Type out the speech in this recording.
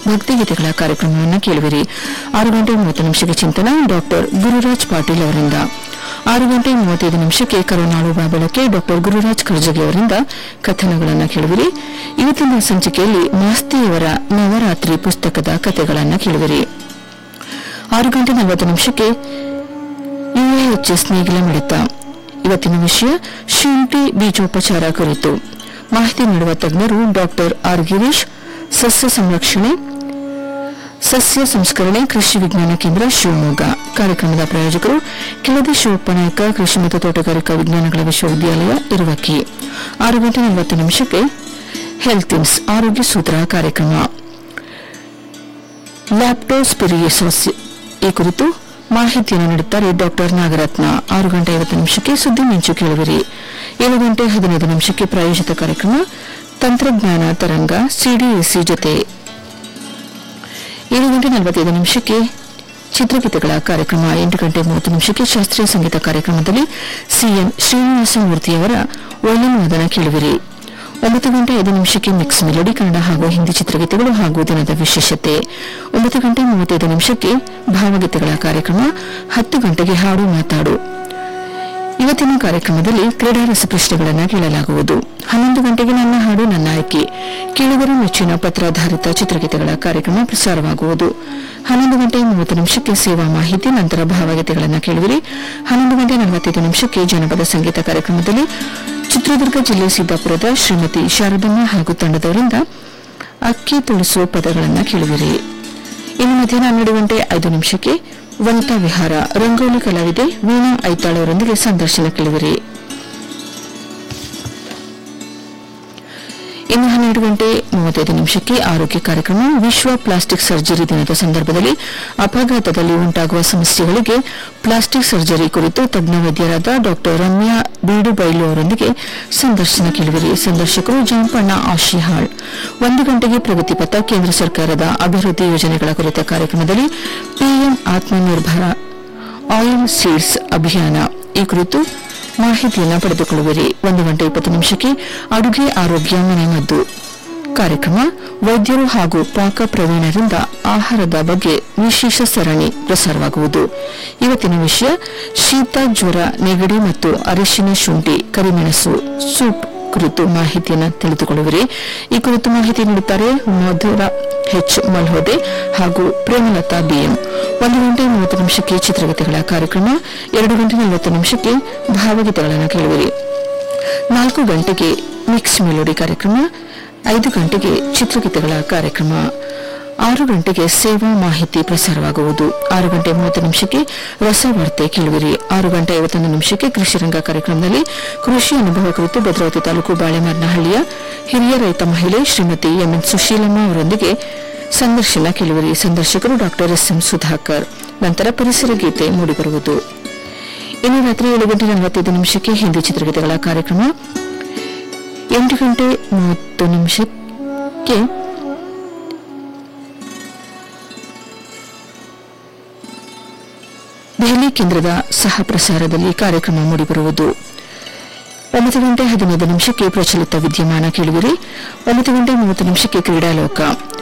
ಭಕ್ತಿಗೀತೆಗಳ ಕಾರ್ಯಕ್ರಮವನ್ನು ಕೇಳುವಿರಿ ಆರು ಗಂಟೆ ಮೂವತ್ತು ನಿಮಿಷಕ್ಕೆ ಚಿಂತನ ಡಾಕ್ಟರ್ ಗುರುರಾಜ್ ಪಾಟೀಲ್ ಅವರಿಂದ ಆರು ಗಂಟೆ ಮೂವತ್ತೈದು ನಿಮಿಷಕ್ಕೆ ಕರುನಾಳು ಬಾಬೆಳಕ್ಕೆ ಡಾಕ್ಟರ್ ಗುರುರಾಜ್ ಕರ್ಜಗಿ ಅವರಿಂದ ಕಥನಗಳನ್ನು ಕೇಳುವಿರಿ ಇವತ್ತಿನ ಸಂಚಿಕೆಯಲ್ಲಿ ಮಾಸ್ತಿಯವರ ನವರಾತ್ರಿ ಪುಸ್ತಕದ ಕಥೆಗಳನ್ನು ಕೇಳುವಿರಿ ಆರು ಗಂಟೆ ನಲವತ್ತು ನಿಮಿಷಕ್ಕೆ ಯುಎಎಚ್ಎಸ್ ನೇಗಿಲ ಮಿಡಿತ ಇವತ್ತಿನ ವಿಷಯ ಶುಂಠಿ ಬೀಜೋಪಚಾರ ಕುರಿತು ಮಾಹಿತಿ ನೀಡುವ ತಜ್ಞರು ಡಾಕ್ಟರ್ ಆರ್ ಗಿರೀಶ್ ಸಸ್ಯ ಸಂರಕ್ಷಣೆ ಸಸ್ಯ ಸಂಸ್ಕರಣೆ ಕೃಷಿ ವಿಜ್ಞಾನ ಕೇಂದ್ರ ಶಿವಮೊಗ್ಗ ಕಾರ್ಯಕ್ರಮದ ಪ್ರಾಯೋಜಕರು ಕೆಳದಿ ಶಿವಪ್ಪನಾಯಕ ಕೃಷಿ ಮತ್ತು ತೋಟಗಾರಿಕಾ ವಿಜ್ಞಾನಗಳ ವಿಶ್ವವಿದ್ಯಾಲಯ ಇರುವಕ್ಕಿ ಆರು ಗಂಟೆ ನಲವತ್ತು ನಿಮಿಷಕ್ಕೆ ಹೆಲ್ತ್ ಇನ್ಸ್ ಆರೋಗ್ಯ ಸೂತ್ರ ಕಾರ್ಯಕ್ರಮ ಲ್ಯಾಪ್ಟೋಸ್ಪಿರಿಯಸೋಸ್ ಈ ಕುರಿತು ಮಾಹಿತಿಯನ್ನು ನೀಡುತ್ತಾರೆ ಡಾಕ್ಟರ್ ನಾಗರತ್ನ ಆರು ಗಂಟೆ ಐವತ್ತು ನಿಮಿಷಕ್ಕೆ ಸುದ್ದಿ ಮಿಂಚು ಕೇಳುವಿರಿ ಏಳು ಗಂಟೆ ಹದಿನೈದು ನಿಮಿಷಕ್ಕೆ ಪ್ರಾಯೋಜಿತ ಕಾರ್ಯಕ್ರಮ ತಂತ್ರಜ್ಞಾನ ತರಂಗ ಸಿಡಿಎಸ್ಸಿ ಜೊತೆ ಏಳು ಗಂಟೆ ನಲವತ್ತೈದು ನಿಮಿಷಕ್ಕೆ ಚಿತ್ರಗೀತೆಗಳ ಕಾರ್ಯಕ್ರಮ ಎಂಟು ಗಂಟೆ ಮೂವತ್ತು ನಿಮಿಷಕ್ಕೆ ಶಾಸ್ತ್ರೀಯ ಸಂಗೀತ ಕಾರ್ಯಕ್ರಮದಲ್ಲಿ ಸಿಎನ್ ಶ್ರೀನಿವಾಸ ಮೂರ್ತಿಯವರ ಒಳ್ಳೆಯ ವಾದನ ಕೇಳುವಿರಿ ಒಂಬತ್ತು ಗಂಟೆ ಐದು ನಿಮಿಷಕ್ಕೆ ಮಿಕ್ಸ್ ಮೆಲೋಡಿ ಕನ್ನಡ ಹಾಗೂ ಹಿಂದಿ ಚಿತ್ರಗೀತೆಗಳು ಹಾಗೂ ದಿನದ ವಿಶೇಷತೆ ಒಂಬತ್ತು ಗಂಟೆ ಮೂವತ್ತೈದು ನಿಮಿಷಕ್ಕೆ ಭಾವಗೀತೆಗಳ ಕಾರ್ಯಕ್ರಮ ಹತ್ತು ಗಂಟೆಗೆ ಹಾಡು ಮಾತಾಡು ಇವತ್ತಿನ ಕಾರ್ಯಕ್ರಮದಲ್ಲಿ ಕ್ರೀಡಾ ರಸಪ್ರಶ್ನೆಗಳನ್ನು ಕೇಳಲಾಗುವುದು ಹನ್ನೊಂದು ಗಂಟೆಗೆ ನನ್ನ ಹಾಡು ನನ್ನ ಆಯ್ಕೆ ಕೇಳುಗರ ಮೆಚ್ಚಿನ ಪತ್ರಾಧಾರಿತ ಚಿತ್ರಗೀತೆಗಳ ಕಾರ್ಯಕ್ರಮ ಪ್ರಸಾರವಾಗುವುದು ಹನ್ನೊಂದು ಗಂಟೆ ಮೂವತ್ತು ನಿಮಿಷಕ್ಕೆ ಸೇವಾ ಮಾಹಿತಿ ನಂತರ ಭಾವಗೀತೆಗಳನ್ನು ಕೇಳುವಿರಿ ಹನ್ನೊಂದು ಗಂಟೆ ನಲವತ್ತೈದು ನಿಮಿಷಕ್ಕೆ ಜನಪದ ಸಂಗೀತ ಕಾರ್ಯಕ್ರಮದಲ್ಲಿ ಚಿತ್ರದುರ್ಗ ಜಿಲ್ಲೆ ಸಿದ್ದಾಪುರದ ಶ್ರೀಮತಿ ಶಾರದಮ್ಮ ಹಾಗೂ ತಂಡದವರಿಂದ ಅಕ್ಕಿ ತುಳಿಸುವ ಪದಗಳನ್ನು ಕೇಳುವಿರಿ ಇನ್ನು ಮಧ್ಯಾಹ್ನ ಹನ್ನೆರಡು ಗಂಟೆ ಐದು ನಿಮಿಷಕ್ಕೆ ವನಿತಾ ವಿಹಾರ ರಂಗೋಲಿ ಕಲಾವಿದೆ ವೀಣಾ ಐತಾಳ್ ಅವರೊಂದಿಗೆ ಸಂದರ್ಶನ ಕೇಳುವಿರಿ ಇನ್ನು ಹನ್ನೆರಡು ಗಂಟೆ ಮೂವತ್ತೈದು ನಿಮಿಷಕ್ಕೆ ಆರೋಗ್ಯ ಕಾರ್ಯಕ್ರಮ ವಿಶ್ವ ಪ್ಲಾಸ್ಟಿಕ್ ಸರ್ಜರಿ ದಿನದ ಸಂದರ್ಭದಲ್ಲಿ ಅಪಘಾತದಲ್ಲಿ ಉಂಟಾಗುವ ಸಮಸ್ಯೆಗಳಿಗೆ ಪ್ಲಾಸ್ಟಿಕ್ ಸರ್ಜರಿ ಕುರಿತು ತಜ್ಞ ವೈದ್ಯರಾದ ಡಾ ರಮ್ಯಾ ಬೀಡುಬೈಲು ಅವರೊಂದಿಗೆ ಸಂದರ್ಶನ ಕೇಳುವಿರಿ ಸಂದರ್ಶಕರು ಜಾಂಪಣ್ಣ ಆಶಿಹಾಳ್ ಒಂದು ಗಂಟೆಗೆ ಪ್ರಗತಿಪಥ ಕೇಂದ್ರ ಸರ್ಕಾರದ ಅಭಿವೃದ್ಧಿ ಯೋಜನೆಗಳ ಕುರಿತ ಕಾರ್ಯಕ್ರಮದಲ್ಲಿ ಪಿಎಂ ಆತ್ಮನಿರ್ಭರ ಆಯಿಲ್ ಸೀಡ್ಸ್ ಅಭಿಯಾನ ಈ ಕುರಿತು ಮಾಹಿತಿಯನ್ನು ಪಡೆದುಕೊಳ್ಳುವಿರಿ ಒಂದು ಗಂಟೆ ಇಪ್ಪತ್ತು ನಿಮಿಷಕ್ಕೆ ಅಡುಗೆ ಆರೋಗ್ಯ ಮನೆಮದ್ದು ಕಾರ್ಯಕ್ರಮ ವೈದ್ಯರು ಹಾಗೂ ಪಾಕ ಪ್ರವೀಣರಿಂದ ಆಹಾರದ ಬಗ್ಗೆ ವಿಶೇಷ ಸರಣಿ ಪ್ರಸಾರವಾಗುವುದು ಇವತ್ತಿನ ವಿಷಯ ಶೀತ ಜ್ವರ ನೆಗಡಿ ಮತ್ತು ಅರಿಶಿನ ಶುಂಠಿ ಕರಿಮೆಣಸು ಸೂಪ್ ಕುರಿತು ಮಾಹಿತಿಯನ್ನು ತಿಳಿದುಕೊಳ್ಳುವಿರಿ ಈ ಕುರಿತು ಮಾಹಿತಿ ನೀಡುತ್ತಾರೆ ಮಧುರ ಎಚ್ ಮಲ್ಹೋದೆ ಹಾಗೂ ಪ್ರೇಮಲತಾ ಬಿಎಂ ಒಂದು ಗಂಟೆ ಮೂವತ್ತು ನಿಮಿಷಕ್ಕೆ ಚಿತ್ರಗೀತೆಗಳ ಕಾರ್ಯಕ್ರಮ ಎರಡು ಗಂಟೆ ನಲವತ್ತು ನಿಮಿಷಕ್ಕೆ ಭಾವಗೀತೆಗಳನ್ನು ಕೇಳುವಿರಿ ನಾಲ್ಕು ಗಂಟೆಗೆ ಮಿಕ್ಸ್ ಮೆಲೋಡಿ ಕಾರ್ಯಕ್ರಮ ಐದು ಗಂಟೆಗೆ ಚಿತ್ರಗೀತೆಗಳ ಕಾರ್ಯಕ್ರಮ ಆರು ಗಂಟೆಗೆ ಸೇವಾ ಮಾಹಿತಿ ಪ್ರಸಾರವಾಗುವುದು ಆರು ಗಂಟೆ ಮೂವತ್ತು ನಿಮಿಷಕ್ಕೆ ರಸವಾರ್ತೆ ಕೇಳುವಿರಿ ಆರು ಗಂಟೆ ಐವತ್ತೊಂದು ನಿಮಿಷಕ್ಕೆ ಕೃಷಿ ರಂಗ ಕಾರ್ಯಕ್ರಮದಲ್ಲಿ ಕೃಷಿ ಅನುಭವ ಕುರಿತು ಭದ್ರಾವತಿ ತಾಲೂಕು ಬಾಳೆಮರ್ನಹಳ್ಳಿಯ ಹಿರಿಯ ರೈತ ಮಹಿಳೆ ಶ್ರೀಮತಿ ಎಂಎನ್ ಸುಶೀಲಮ್ಮ ಅವರೊಂದಿಗೆ ಸಂದರ್ಶನ ಕೇಳುವಿರಿ ಸಂದರ್ಶಕರು ಡಾಕ್ಟರ್ ಎಸ್ ಎಂ ಸುಧಾಕರ್ ನಂತರ ಪರಿಸರ ಗೀತೆ ಮೂಡಿಬರುವುದು ಇನ್ನು ರಾತ್ರಿ ಏಳು ಗಂಟೆ ನಲವತ್ತೈದು ನಿಮಿಷಕ್ಕೆ ಹಿಂದಿ ಚಿತ್ರಗೀತೆಗಳ ಕಾರ್ಯಕ್ರಮ ಎಂಟು ಗಂಟೆ ಮೂವತ್ತು ನಿಮಿಷಕ್ಕೆ ದೆಹಲಿ ಕೇಂದ್ರದ ಸಹ ಪ್ರಸಾರದಲ್ಲಿ ಕಾರ್ಯಕ್ರಮ ಮೂಡಿಬರುವುದು ಒಂಬತ್ತು ಗಂಟೆ ಹದಿನೈದು ನಿಮಿಷಕ್ಕೆ ಪ್ರಚಲಿತ ವಿದ್ಯಮಾನ ಕೇಳುವಿರಿ ಒಂಬತ್ತು ಗಂಟೆ ಮೂವತ್ತು ನಿಮಿಷಕ್ಕೆ ಕ್ರೀಡಾಲೋಕ